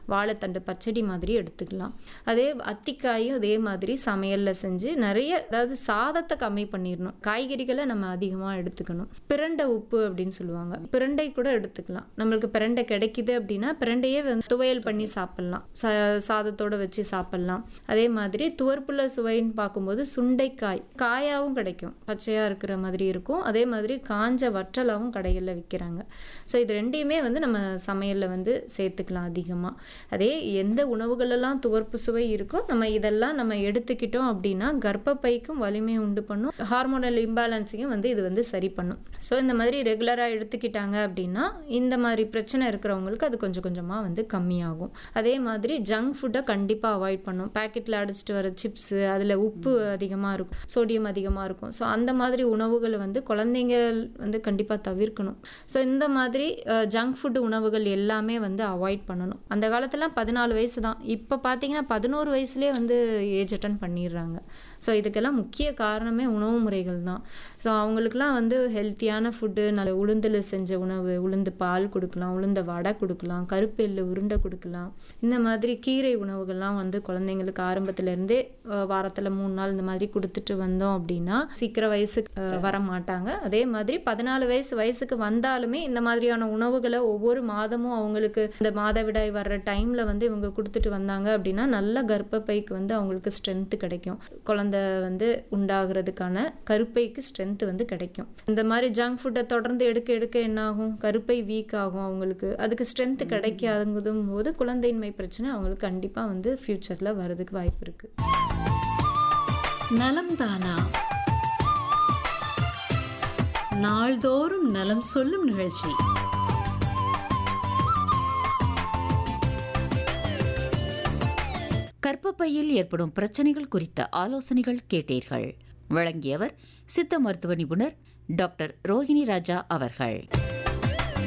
வாழைத்தண்டு பச்சடி மாதிரி எடுத்துக்கலாம் அதே அத்திக்காயும் அதே மாதிரி சமையலில் செஞ்சு நிறைய அதாவது சாதத்தை கம்மி பண்ணிடணும் காய்கறிகளை நம்ம அதிகமாக எடுத்துக்கணும் பிரண்டை உப்பு அப்படின்னு சொல்லுவாங்க பிரண்டை கூட எடுத்துக்கலாம் நம்மளுக்கு பிரண்டை கிடைக்குது அப்படின்னா பிரண்டையே வந்து துவையல் பண்ணி சாப்பிட்லாம் சா சாதத்தோட வச்சு சாப்பிட்லாம் அதே மாதிரி துவர்ப்புல சுவைன்னு பார்க்கும்போது சுண்டைக்காய் காயாவும் கிடைக்கும் பச்சையாக இருக்கிற மாதிரி இருக்கும் அதே மாதிரி காஞ்ச வற்றலாவும் கடைகளில் விற்கிறாங்க ஸோ இது ரெண்டையுமே வந்து நம்ம சமையலில் வந்து சேர்த்துக்கலாம் அதிகமாக அதே எந்த உணவுகளெல்லாம் துவர்ப்பு சுவை இருக்கோ நம்ம இதெல்லாம் நம்ம எடுத்துக்கிட்டோம் அப்படின்னா கர்ப்பப்பைக்கும் வலிமை உண்டு பண்ணும் ஹார்மோனல் இம்பேலன்ஸையும் வந்து இது வந்து சரி பண்ணும் ஸோ இந்த மாதிரி ரெகுலராக எடுத்துக்கிட்டாங்க அப்படின்னா இந்த மாதிரி பிரச்சனை இருக்கிறவங்களுக்கு அது கொஞ்சம் கொஞ்சமாக வந்து கம்மியாகும் அதே மாதிரி ஜங்க் ஃபுட்டை கண்டிப்பாக அவாய்ட் பண்ணும் பேக்கெட்டில் அடிச்சிட்டு வர சிப்ஸு அதில் உப்பு அதிகமாக இருக்கும் சோடியம் அதிகமாக இருக்கும் ஸோ அந்த மாதிரி உணவுகளை வந்து குழந்தைங்க வந்து கண்டிப்பாக தவிர்க்கணும் ஸோ இந்த மாதிரி ஜங்க் ஃபுட் உணவுகள் எல்லாமே வந்து அவாய்ட் பண்ணணும் அந்த காலத்துலாம் பதினாலு வயசு தான் இப்போ பார்த்தீங்கன்னா பதினோரு வயசுலேயே வந்து ஏஜ் அட்டன் பண்ணிடுறாங்க ஸோ இதுக்கெல்லாம் முக்கிய காரணமே உணவு முறைகள் தான் ஸோ அவங்களுக்குலாம் வந்து ஹெல்த்தியான ஃபுட்டு நல்ல உளுந்தில் செஞ்ச உணவு உளுந்து பால் கொடுக்கலாம் உளுந்த வடை கொடுக்கலாம் கருப்பெல்லு உருண்டை கொடுக்கலாம் இந்த மாதிரி கீரை உணவுகள்லாம் வந்து குழந்தைங்களுக்கு ஆரம்பத்துலேருந்தே வாரத்தில் மூணு நாள் இந்த மாதிரி கொடுத்துட்டு வந்தோம் அப்படின்னா சீக்கிரம் வயசுக்கு அஹ், வர மாட்டாங்க அதே மாதிரி பதினாலு வயசு வயசுக்கு வந்தாலுமே இந்த மாதிரியான உணவுகளை ஒவ்வொரு மாதமும் அவங்களுக்கு இந்த மாதவிடாய் வர்ற டைமில் வந்து இவங்க கொடுத்துட்டு வந்தாங்க அப்படின்னா நல்ல கர்ப்பப்பைக்கு வந்து அவங்களுக்கு ஸ்ட்ரென்த்து கிடைக்கும் குழந்தை வந்து உண்டாகிறதுக்கான கருப்பைக்கு ஸ்ட்ரென்த் வந்து கிடைக்கும் இந்த மாதிரி ஜங்க் ஃபுட்டை தொடர்ந்து எடுக்க எடுக்க என்ன ஆகும் கருப்பை வீக் ஆகும் அவங்களுக்கு அதுக்கு ஸ்ட்ரென்த் கிடைக்காதுங்கும் போது குழந்தையின்மை பிரச்சனை அவங்களுக்கு கண்டிப்பாக வந்து ஃப்யூச்சரில் வர்றதுக்கு வாய்ப்பு இருக்குது நலம் தானா நாள்தோறும் நலம் சொல்லும் நிகழ்ச்சி கர்ப்பப்பையில் ஏற்படும் பிரச்சனைகள் குறித்த ஆலோசனைகள் கேட்டீர்கள் வழங்கியவர் சித்த மருத்துவ நிபுணர் டாக்டர் ரோஹிணி ராஜா அவர்கள்